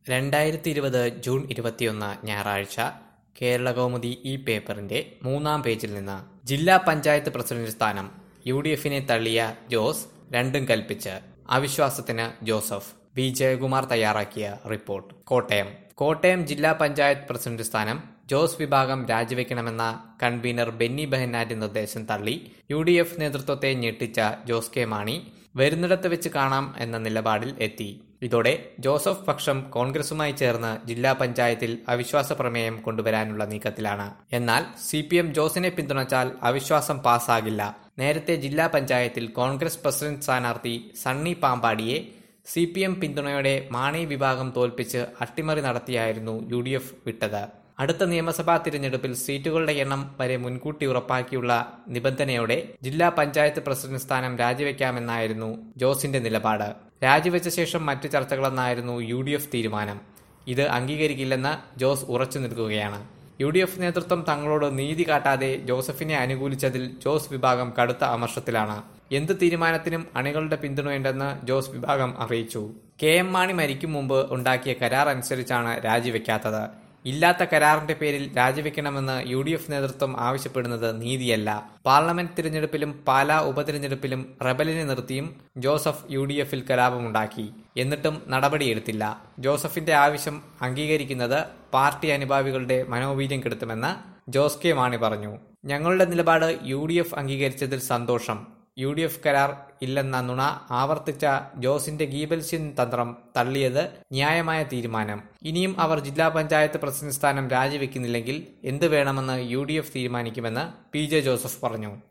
രണ്ടായിരത്തി ഇരുപത് ജൂൺ ഇരുപത്തിയൊന്ന് ഞായറാഴ്ച കേരളകൗമുദി ഈ പേപ്പറിന്റെ മൂന്നാം പേജിൽ നിന്ന് ജില്ലാ പഞ്ചായത്ത് പ്രസിഡന്റ് സ്ഥാനം യു ഡി എഫിനെ തള്ളിയ ജോസ് രണ്ടും കൽപ്പിച്ച് അവിശ്വാസത്തിന് ജോസഫ് വി ജയകുമാർ തയ്യാറാക്കിയ റിപ്പോർട്ട് കോട്ടയം കോട്ടയം ജില്ലാ പഞ്ചായത്ത് പ്രസിഡന്റ് സ്ഥാനം ജോസ് വിഭാഗം രാജിവെക്കണമെന്ന കൺവീനർ ബെന്നി ബെഹന്നാന്റെ നിർദ്ദേശം തള്ളി യു ഡി എഫ് നേതൃത്വത്തെ ഞെട്ടിച്ച ജോസ് കെ മാണി വരുന്നിടത്ത് വെച്ച് കാണാം എന്ന നിലപാടിൽ എത്തി ഇതോടെ ജോസഫ് പക്ഷം കോൺഗ്രസുമായി ചേർന്ന് ജില്ലാ പഞ്ചായത്തിൽ അവിശ്വാസ പ്രമേയം കൊണ്ടുവരാനുള്ള നീക്കത്തിലാണ് എന്നാൽ സി പി എം ജോസിനെ പിന്തുണച്ചാൽ അവിശ്വാസം പാസ്സാകില്ല നേരത്തെ ജില്ലാ പഞ്ചായത്തിൽ കോൺഗ്രസ് പ്രസിഡന്റ് സ്ഥാനാർത്ഥി സണ്ണി പാമ്പാടിയെ സി പി എം പിന്തുണയോടെ മാണി വിഭാഗം തോൽപ്പിച്ച് അട്ടിമറി നടത്തിയായിരുന്നു യു ഡി എഫ് വിട്ടത് അടുത്ത നിയമസഭാ തിരഞ്ഞെടുപ്പിൽ സീറ്റുകളുടെ എണ്ണം വരെ മുൻകൂട്ടി ഉറപ്പാക്കിയുള്ള നിബന്ധനയോടെ ജില്ലാ പഞ്ചായത്ത് പ്രസിഡന്റ് സ്ഥാനം രാജിവെക്കാമെന്നായിരുന്നു ജോസിന്റെ നിലപാട് രാജിവെച്ച ശേഷം മറ്റു ചർച്ചകളെന്നായിരുന്നു യു ഡി എഫ് തീരുമാനം ഇത് അംഗീകരിക്കില്ലെന്ന് ജോസ് ഉറച്ചു നിൽക്കുകയാണ് യു ഡി എഫ് നേതൃത്വം തങ്ങളോട് നീതി കാട്ടാതെ ജോസഫിനെ അനുകൂലിച്ചതിൽ ജോസ് വിഭാഗം കടുത്ത അമർഷത്തിലാണ് എന്ത് തീരുമാനത്തിനും അണികളുടെ പിന്തുണയുണ്ടെന്ന് ജോസ് വിഭാഗം അറിയിച്ചു കെ എം മാണി മരിക്കും മുമ്പ് ഉണ്ടാക്കിയ കരാർ അനുസരിച്ചാണ് രാജിവെക്കാത്തത് ഇല്ലാത്ത കരാറിന്റെ പേരിൽ രാജിവെക്കണമെന്ന് യു ഡി എഫ് നേതൃത്വം ആവശ്യപ്പെടുന്നത് നീതിയല്ല പാർലമെന്റ് തിരഞ്ഞെടുപ്പിലും പാലാ ഉപതിരഞ്ഞെടുപ്പിലും റബലിനെ നിർത്തിയും ജോസഫ് യു ഡി എഫിൽ കലാപമുണ്ടാക്കി എന്നിട്ടും നടപടിയെടുത്തില്ല ജോസഫിന്റെ ആവശ്യം അംഗീകരിക്കുന്നത് പാർട്ടി അനുഭാവികളുടെ മനോവീര്യം കെടുത്തുമെന്ന് ജോസ് കെ മാണി പറഞ്ഞു ഞങ്ങളുടെ നിലപാട് യു ഡി എഫ് അംഗീകരിച്ചതിൽ സന്തോഷം യു ഡി എഫ് കരാർ ഇല്ലെന്ന നുണ ആവർത്തിച്ച ജോസിന്റെ ഗീബൽസ്യൻ തന്ത്രം തള്ളിയത് ന്യായമായ തീരുമാനം ഇനിയും അവർ ജില്ലാ പഞ്ചായത്ത് പ്രസിഡന്റ് സ്ഥാനം രാജിവെക്കുന്നില്ലെങ്കിൽ എന്ത് വേണമെന്ന് യു ഡി എഫ് തീരുമാനിക്കുമെന്ന് പി ജെ ജോസഫ് പറഞ്ഞു